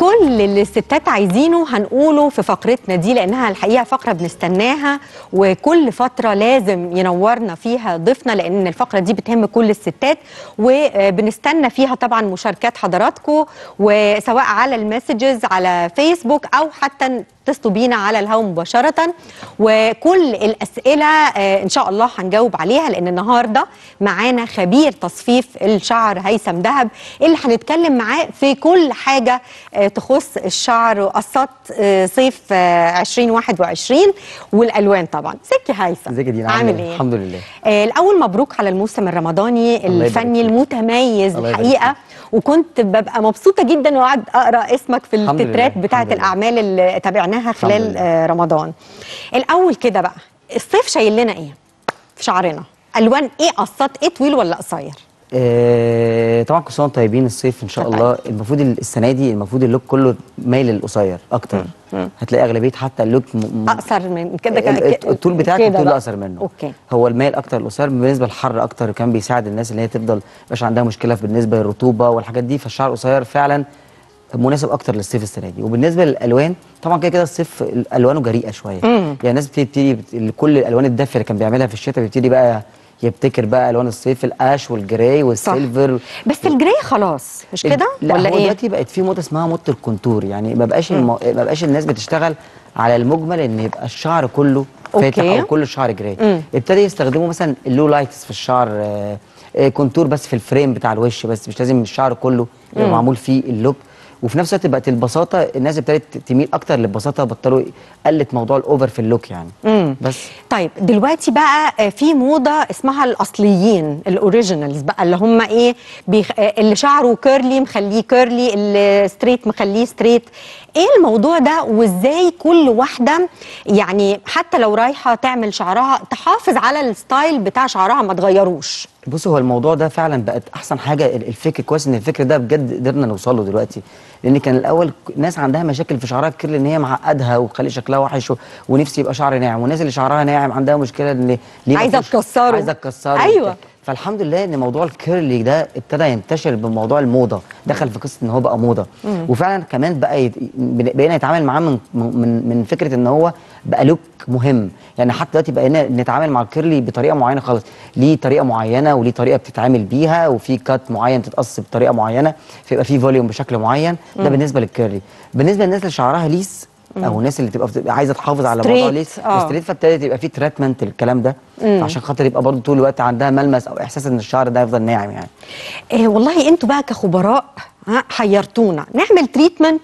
كل اللي الستات عايزينه هنقوله في فقرتنا دي لانها الحقيقه فقره بنستناها وكل فتره لازم ينورنا فيها ضيفنا لان الفقره دي بتهم كل الستات وبنستنى فيها طبعا مشاركات حضراتكم وسواء على المسجز على فيسبوك او حتى اتصلوا بينا على الهواء مباشرة وكل الأسئلة آه، إن شاء الله هنجاوب عليها لأن النهاردة معانا خبير تصفيف الشعر هيثم دهب اللي هنتكلم معاه في كل حاجة آه، تخص الشعر وقصات آه، صيف آه، 2021 والألوان طبعا ازيك يا هيثم ازيك يا دينا عامل عاملة ايه؟ الحمد لله آه، الأول مبروك على الموسم الرمضاني الله يبارك الفني فيك. المتميز الله يبارك الحقيقة وكنت ببقى مبسوطة جدا وقعد أقرأ اسمك في الحمد التترات لله، بتاعة الحمد لله. الأعمال اللي تابعناها خلال لله. آه، رمضان الأول كده بقى الصيف شايل لنا إيه في شعرنا ألوان إيه قصات إيه طويل ولا قصير آه طبعا كل سنه وانتم طيبين الصيف ان شاء طيب. الله المفروض السنه دي المفروض اللوك كله مايل للقصير اكتر هتلاقي اغلبيه حتى اللوك م... م- أقصر من كده ال- كده الطول بتاعك كده الطول بقى. اقصر منه أوكي هو المايل اكتر القصير بالنسبه للحر اكتر كان بيساعد الناس اللي هي تفضل مش عندها مشكله في بالنسبه للرطوبه والحاجات دي فالشعر القصير فعلا مناسب اكتر للصيف السنه دي وبالنسبه للالوان طبعا كده كده الصيف الوانه جريئه شويه يعني الناس بتبتدي بت... كل الالوان الدافيه اللي كان بيعملها في الشتاء بيبتدي بقى يبتكر بقى الوان الصيف الاش والجراي والسيلفر بس الجراي خلاص مش كده لا ولا هو إيه دلوقتي بقت في موضه اسمها موضه الكونتور يعني ما بقاش الم... ما بقاش الناس بتشتغل على المجمل ان يبقى الشعر كله فاتح أوكي. او كل الشعر جراي مم. ابتدى يستخدموا مثلا اللو لايتس في الشعر آه، آه، كونتور بس في الفريم بتاع الوش بس مش لازم الشعر كله يبقى معمول فيه اللوك وفي نفس الوقت بقت البساطه الناس ابتدت تميل اكتر للبساطه بطلوا قلت موضوع الاوفر في اللوك يعني مم. بس طيب دلوقتي بقى آه، في موضه اسمها الاصليين الاوريجينالز بقى اللي هم ايه بيخ... آه، اللي شعره كيرلي مخليه كيرلي اللي ستريت مخليه ستريت ايه الموضوع ده وازاي كل واحده يعني حتى لو رايحه تعمل شعرها تحافظ على الستايل بتاع شعرها ما تغيروش بص هو الموضوع ده فعلا بقت احسن حاجه ال- الفكر كويس ان الفكر ده بجد قدرنا نوصل له دلوقتي لان كان الاول ك- ناس عندها مشاكل في شعرها كتير لان هي معقدها وخلي شكلها وحش و- ونفسي يبقى شعر ناعم والناس اللي شعرها ناعم عندها مشكله ان ليه ما عايزة فيهوش- تكسره. عايزه تكسره أيوة. وبتاع. فالحمد لله ان موضوع الكيرلي ده ابتدى ينتشر بموضوع الموضه دخل في قصه ان هو بقى موضه وفعلا كمان بقى يت... بن- بقينا نتعامل معاه من من من فكره ان هو بقى لوك مهم يعني حتى دلوقتي بقينا نتعامل مع الكيرلي بطريقه معينه خالص ليه طريقه معينه وليه طريقه بتتعامل بيها وفي كات معين تتقص بطريقه معينه فيبقى في فوليوم بشكل معين ده بالنسبه للكيرلي بالنسبه للناس اللي شعرها ليس او الناس اللي تبقى بتبقى عايزه تحافظ على موضوع ستريت، ليس آه. ستريت فابتدت يبقى في تريتمنت للكلام ده عشان خاطر يبقى برضه طول الوقت عندها ملمس او احساس ان الشعر ده يفضل ناعم يعني آه والله انتوا بقى كخبراء ها حيرتونا نعمل تريتمنت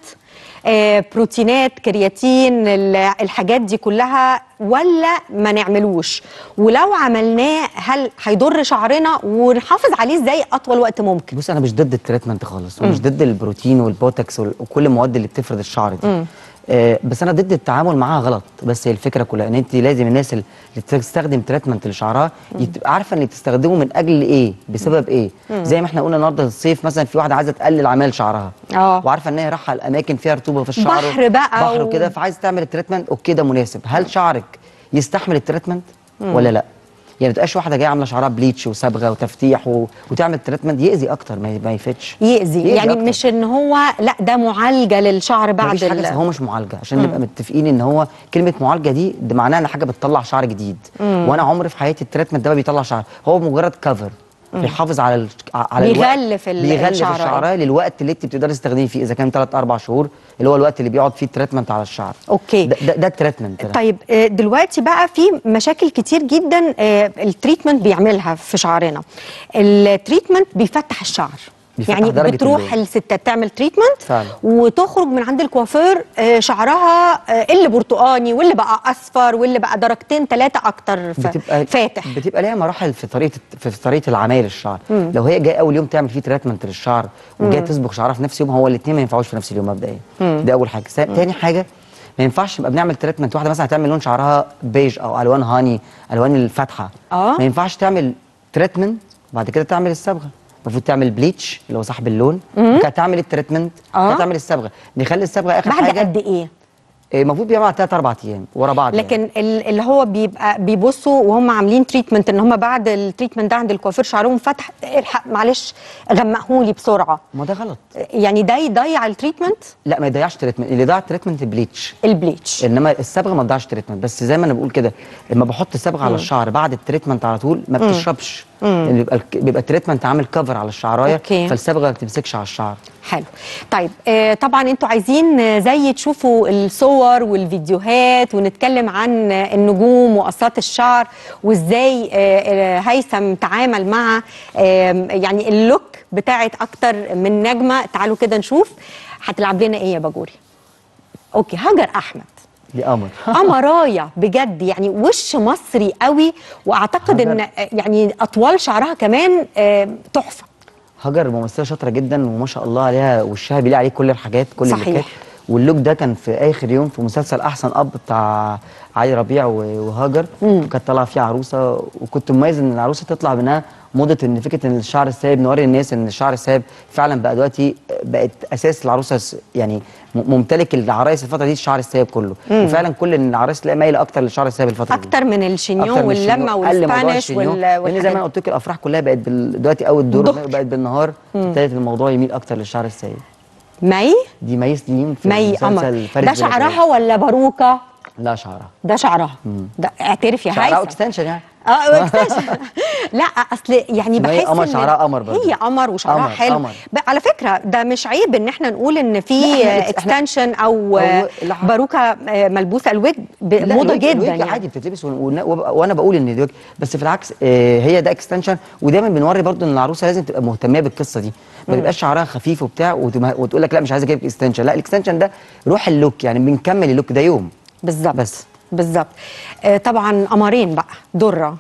آه بروتينات كرياتين ال- الحاجات دي كلها ولا ما نعملوش ولو عملناه هل هيضر شعرنا ونحافظ عليه ازاي اطول وقت ممكن بص انا مش ضد التريتمنت خالص ومش ضد البروتين والبوتوكس وال- وكل المواد اللي بتفرد الشعر دي آه بس انا ضد التعامل معاها غلط بس هي الفكره كلها ان انت لازم الناس اللي تستخدم تريتمنت لشعرها تبقى عارفه ان تستخدمه من اجل ايه بسبب ايه زي ما احنا قلنا النهارده الصيف مثلا في واحده عايزه تقلل اعمال شعرها آه. وعارفه ان هي رايحه الاماكن فيها رطوبه في الشعر بحر بقى بحر و- وكده فعايزه تعمل التريتمنت اوكي ده مناسب هل شعرك يستحمل التريتمنت ولا لا يعني ما تبقاش واحده جايه عامله شعرها بليتش وصبغه وتفتيح و... وتعمل تريتمنت يأذي اكتر ما, ما يفيدش يأذي يعني أكتر. مش ان هو لا ده معالجه للشعر بعد مفيش حاجه ال- اسمها- هو مش معالجه عشان نبقى متفقين ان هو كلمه معالجه دي ده معناها ان حاجه بتطلع شعر جديد وانا عمري في حياتي التريتمنت ده ما بيطلع شعر هو مجرد كفر بيحافظ على ال... على بيغلف ال- بيغلف الشعراية. الشعرايه للوقت اللي انت بتقدري تستخدميه فيه اذا كان 3 4 شهور اللي هو الوقت اللي بيقعد فيه التريتمنت على الشعر أوكي. ده ده, ده التريتمنت ده. طيب آه، دلوقتي بقى في مشاكل كتير جدا آه، التريتمنت بيعملها في شعرنا التريتمنت بيفتح الشعر بيفتح يعني درجة بتروح اللون. الستات تعمل تريتمنت فعلا. وتخرج من عند الكوافير آه، شعرها آه، اللي برتقاني واللي بقى اصفر واللي بقى درجتين ثلاثه اكتر ف- بتبقى فاتح بتبقى ليها مراحل في طريقه في في طريقه العمايل الشعر لو هي جايه اول يوم تعمل فيه تريتمنت للشعر وجايه تصبغ شعرها في نفس اليوم هو الاثنين ما ينفعوش في نفس اليوم مبدئيا ده اول حاجه سا- تاني حاجه ما ينفعش نبقى بنعمل تريتمنت واحده مثلا هتعمل لون شعرها بيج او الوان هاني الوان الفاتحه آه. ما ينفعش تعمل تريتمنت وبعد كده تعمل الصبغه المفروض تعمل بليتش اللي هو صاحب اللون وكده تعمل التريتمنت آه. وكده تعمل الصبغه نخلي الصبغه اخر بعد حاجه قد ايه إيه، المفروض بيعمل ثلاث اربع ايام ورا بعض يعني. لكن ال- اللي هو بيبقى بيبصوا وهم عاملين تريتمنت ان هم بعد التريتمنت ده عند الكوافير شعرهم فتح الحق معلش غمقهولي بسرعه ما ده غلط يعني ده يضيع التريتمنت لا ما يضيعش تريتمنت اللي ضيع التريتمنت البليتش البليتش انما الصبغه ما تضيعش تريتمنت بس زي ما انا بقول كده لما بحط صبغه على الشعر بعد التريتمنت على طول ما بتشربش يعني بيبقى الك- بيبقى التريتمنت عامل كفر على الشعرايه أوكي. فالصبغه ما بتمسكش على الشعر حلو طيب آه طبعا انتوا عايزين آه، زي تشوفوا الصور والفيديوهات ونتكلم عن آه، النجوم وقصات الشعر وازاي آه آه، هيثم تعامل مع آه يعني اللوك بتاعت اكتر من نجمه تعالوا كده نشوف هتلعب لنا ايه يا باجوري اوكي هاجر احمد دي قمر قمرايه بجد يعني وش مصري قوي واعتقد ان هاجر. آه، يعني اطوال شعرها كمان آه، تحفه هاجر ممثله شاطره جدا وما شاء الله عليها وشها بيليق عليه كل الحاجات كل صحيح. اللوكات واللوك ده كان في اخر يوم في مسلسل احسن اب بتاع علي ربيع و- وهاجر وكانت طالعه فيه عروسه وكنت مميز ان العروسه تطلع منها موضه ان فكره ان الشعر السايب نوري الناس ان الشعر السايب فعلا بقى دلوقتي بقت اساس العروسه س- يعني م- ممتلك العرايس الفتره دي الشعر السايب كله وفعلا كل ان العرايس تلاقي مايله اكتر للشعر السايب الفتره دي اكتر من الشينيون أكتر من واللمه الشينيون. قل موضوع والسبانيش الشينيون. وال لان زي ما والحاجات انا قلت لك الافراح كلها بقت بال... دلوقتي اول دور ظهر. بقت بالنهار ابتدت الموضوع يميل اكتر للشعر السايب مي دي مي سليم في مي مسلسل قمر فارس ده بن شعرها عباس. ولا باروكه لا شعرها ده شعرها ده اعترف يا شعرها هيثم اكستنشن يعني اه واكتشف. لا اصل يعني ما هي بحس قمر إن شعرها قمر برضه. هي قمر وشعرها قمر، حلو قمر. ب- على فكره ده مش عيب ان احنا نقول ان في لا، إحنا- إحنا- اكستنشن او أو لا. باروكه آه، ملبوسه الويج ب- لا، موضه الويج- جدا الويج يعني عادي بتتلبس ون- ون- وب- وانا بقول ان الويج بس في العكس آه، هي ده اكستنشن ودايما بنوري برضو ان العروسه لازم تبقى مهتمه بالقصه دي ما تبقاش شعرها خفيف وبتاع وتم- وتقول لك لا مش عايزه اجيب اكستنشن لا الاكستنشن ده روح اللوك يعني بنكمل اللوك ده يوم بالظبط بس. بالظبط آه، طبعا قمرين بقى دره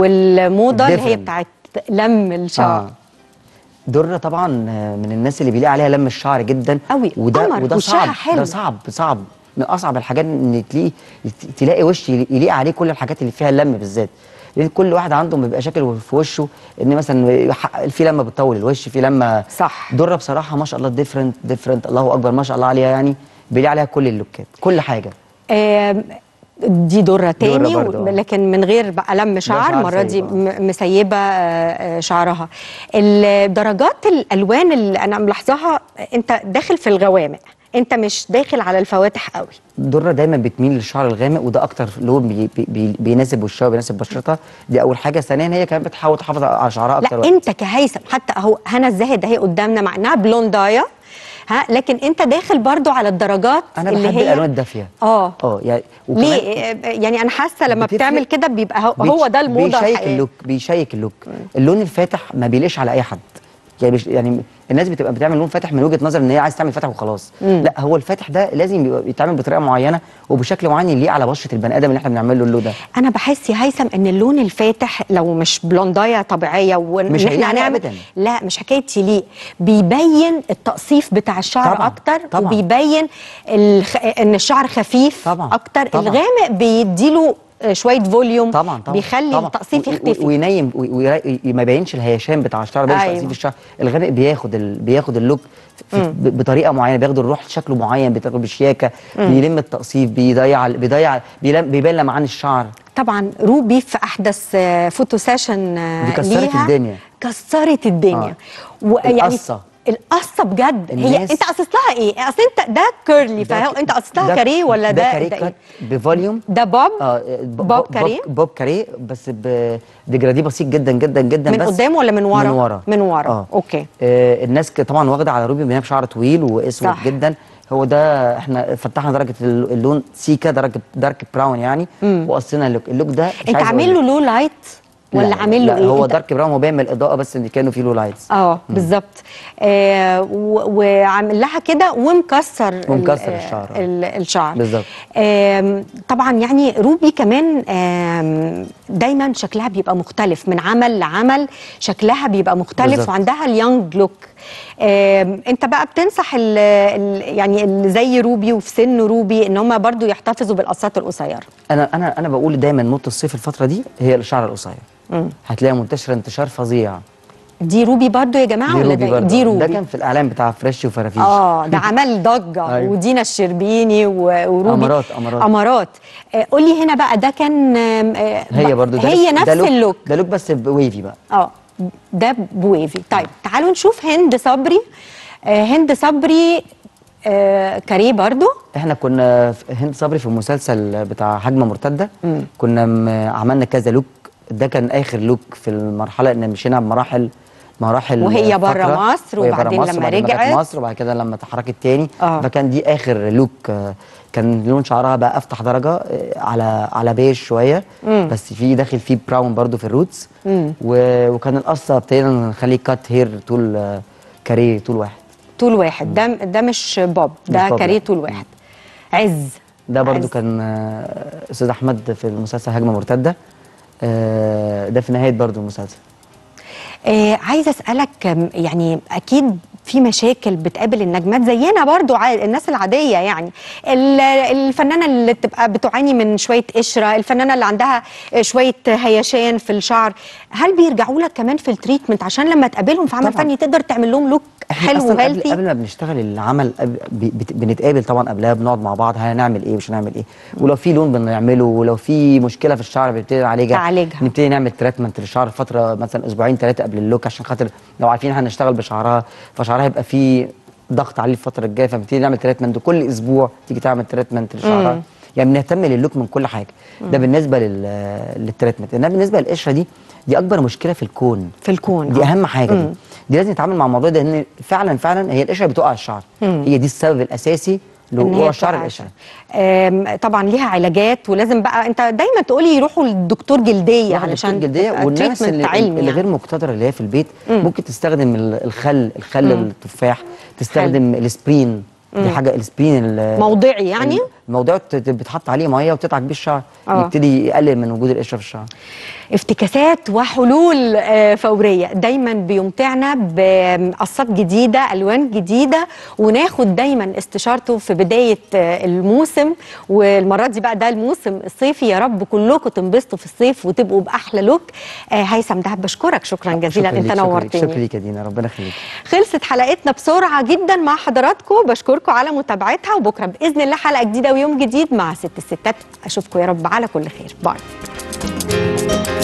والموضه اللي هي Different. بتاعت لم الشعر آه. درة طبعا آه، من الناس اللي بيليق عليها لم الشعر جدا أوي. وده قمر، وده وشها صعب حلو. ده صعب صعب من اصعب الحاجات ان تلاقي تلاقي وش يليق عليه كل الحاجات اللي فيها اللم بالذات لان كل واحد عنده بيبقى شكل في وشه ان مثلا ح- في لمه بتطول الوش في لمه صح. درة بصراحه ما شاء الله ديفرنت ديفرنت الله اكبر ما شاء الله عليها يعني بيليق عليها كل اللوكات كل حاجه آم، دي درة تاني برضه، و- آه. لكن من غير بقى لم شعر شعر المرة دي سايب، آه. م- مسيبة آه، آه، شعرها الدرجات الألوان اللي أنا ملاحظاها أنت داخل في الغوامق أنت مش داخل على الفواتح قوي درة دايما بتميل للشعر الغامق وده اكتر لون بي بي بي بيناسب وشها وبيناسب بشرتها دي اول حاجه ثانيا هي كمان بتحاول تحافظ على شعرها اكتر لا وقت. أنت كهيثم حتى أهو هنا الزاهد أهي قدامنا مع إنها بلونداية ها لكن أنت داخل برضو على الدرجات انا اللي بحب هي الالوان الدافيه اه اه يعني وكمان ليه آه، يعني أنا حاسة لما بتفرق. بتعمل كده بيبقى هو, بيش- هو ده الموضة بيشيك الحقيقية. اللوك بيشيك اللوك اللون الفاتح ما بيليش على اي حد يعني بيش يعني الناس بتبقى بتعمل لون فاتح من وجهه نظر ان هي عايز تعمل فاتح وخلاص لا هو الفاتح ده لازم يبقى يتعمل بطريقه معينه وبشكل معين يليق على بشره البني ادم اللي احنا بنعمل له اللون ده انا بحس يا هيثم ان اللون الفاتح لو مش بلوندايه طبيعيه وان مش احنا هيليق عليه هنعمل أبداً. لا مش حكايه يليق بيبين التقصيف بتاع الشعر طبعاً، اكتر طبعاً. وبيبين الخ... ان الشعر خفيف طبعاً، اكتر طبعاً. الغامق بيديله آه، شويه فوليوم طبعا طبعا بيخلي طبعا. التقصيف و- و- يختفي وينيم و- ويرا- ما يبينش الهيشان بتاع الشعر ما يبينش أيوة. تقصيف الشعر الغامق بياخد ال... بياخد اللوك في- ب- بطريقه معينه بياخد الروح شكله معين بياخد بشياكه بيلم التقصيف بيضيع بيضيع بيلم بيبان لمعان الشعر طبعا روبي في احدث آه، فوتو سيشن آه، دي كسرت ليها الدنيا. كسرت الدنيا آه. ويعني القصة. القصه بجد هي الناس- انت قصص لها ايه اصل انت ده كيرلي فهو انت قصص لها كاريه ولا ده ده كاريه ده إيه؟ كات بفوليوم ده بوب اه ب- بوب ب- كاريه بوب كاريه بس بديجراديه بسيط جدا جدا جدا من بس قدام ولا من ورا؟ من ورا من ورا. اه أوكي. آه الناس ك- طبعا واخده على روبي بينام شعر طويل واسود صح. جدا هو ده احنا فتحنا درجه ال- اللون سيكا درجه دارك براون يعني وقصينا اللوك اللوك ده مش انت عايز عامل له أقول لك. لو لايت لا، ولا لا، عامل له لا، ايه هو أنت- دارك براون هو بيعمل الاضاءه بس اللي كانوا فيه له لايتس اه بالظبط آه و- وعامل لها كده ومكسر ال- ومكسر آه، الشعر، آه. ال- الشعر بالظبط. آم، طبعا يعني روبي كمان آم، دايما شكلها بيبقى مختلف من عمل لعمل شكلها بيبقى مختلف بالظبط. وعندها اليونج لوك آم، انت بقى بتنصح ال ال يعني اللي زي روبي وفي سن روبي ان هم برضو يحتفظوا بالقصات القصيره انا انا انا بقول دايما موت الصيف الفتره دي هي الشعر القصير هتلاقيها منتشره انتشار فظيع دي روبي برضو يا جماعه دي ولا روبي ده برضه دي روبي ده كان في الاعلان بتاع فريش وفرافيش اه ده عمل ضجه أيوة. ودينا الشربيني و- وروبي أمارات- أمارات. امارات آه قولي هنا بقى ده كان آم، آه هي ب- برضه ده هي لوك- نفس ده لوك اللوك ده لوك بس بويفي بقى اه ده بويفي طيب تعالوا نشوف هند صبري آه هند صبري آه كاريه برضو احنا كنا في هند صبري في المسلسل بتاع هجمه مرتده كنا م- عملنا كذا لوك ده كان اخر لوك في المرحله ان مشينا بمراحل مراحل وهي برا فترة. مصر وهي برا وبعدين مصر لما وبعدين جت رجعت. مصر وبعد كده لما اتحركت تاني آه. فكان دي اخر لوك آه، كان لون شعرها بقى افتح درجه آه، على على بيج شويه بس في داخل فيه براون برضو في الروتس و- وكان القصه ابتدينا نخليه كات هير طول آه، كاريه طول واحد طول واحد ده ده مش بوب ده مش بوب، كاريه لا. طول واحد عز ده برضو عز. كان آه، استاذ احمد في المسلسل هجمه مرتده آه، ده في نهايه برضو المسلسل آه عايزه اسالك آم، يعني اكيد في مشاكل بتقابل النجمات زينا برضو عا- الناس العاديه يعني ال- الفنانه اللي بتبقى بتعاني من شويه قشره الفنانه اللي عندها آه، شويه هيشان في الشعر هل بيرجعوا لك كمان في التريتمنت عشان لما تقابلهم في عمل طبعاً. فني تقدر تعمل لهم لوك احنا حلو اصلا قبل, وهيلثي قبل ما بنشتغل العمل قبل بي- بت- بنتقابل طبعا قبلها بنقعد مع بعض هنعمل ايه مش هنعمل ايه ولو في لون بنعمله ولو في مشكله في الشعر بنبتدي نعالجها تعالجها. نبتدي نعمل تريتمنت للشعر فتره مثلا اسبوعين ثلاثه قبل اللوك عشان خاطر لو عارفين هنشتغل بشعرها فشعرها هيبقى فيه ضغط عليه الفتره الجايه فبنبتدي نعمل تريتمنت كل اسبوع تيجي تعمل تريتمنت لشعرها يعني بنهتم للوك من كل حاجه ده بالنسبه لل للتريتمنت انما بالنسبه للقشره دي دي اكبر مشكله في الكون في الكون دي آه. اهم حاجه دي دي لازم نتعامل مع الموضوع ده لان فعلا فعلا هي القشره بتوقع الشعر هي دي السبب الاساسي إن هي لوقوع الشعر بتقع القشره آم، طبعا ليها علاجات ولازم بقى انت دايما تقولي يروحوا للدكتور جلديه واحد علشان دكتور جلديه تبقى والناس treatment اللي, علمي اللي يعني. غير مقتدره اللي هي في البيت ممكن تستخدم ال- الخل الخل التفاح تستخدم الاسبرين دي حاجه الاسبرين ال- موضعي يعني؟ الموضوع بت- بتحط عليه ميه وتدعك بيه الشعر آه. يبتدي يقلل من وجود القشره في الشعر افتكاسات وحلول آه، فوريه دايما بيمتعنا بقصات جديده الوان جديده وناخد دايما استشارته في بدايه آه، الموسم والمره دي بقى ده الموسم الصيفي يا رب كلكم تنبسطوا في الصيف وتبقوا باحلى لوك آه، هيثم دهب بشكرك شكرا جزيلا شكرا انت ليك، شكرا ليك، نورتني شكرا ليك يا دينا ربنا يخليك خلصت حلقتنا بسرعة جدا مع حضراتكم بشكركم على متابعتها وبكرة بإذن الله حلقة جديدة ويوم جديد مع ست الستات أشوفكم يا رب على كل خير باي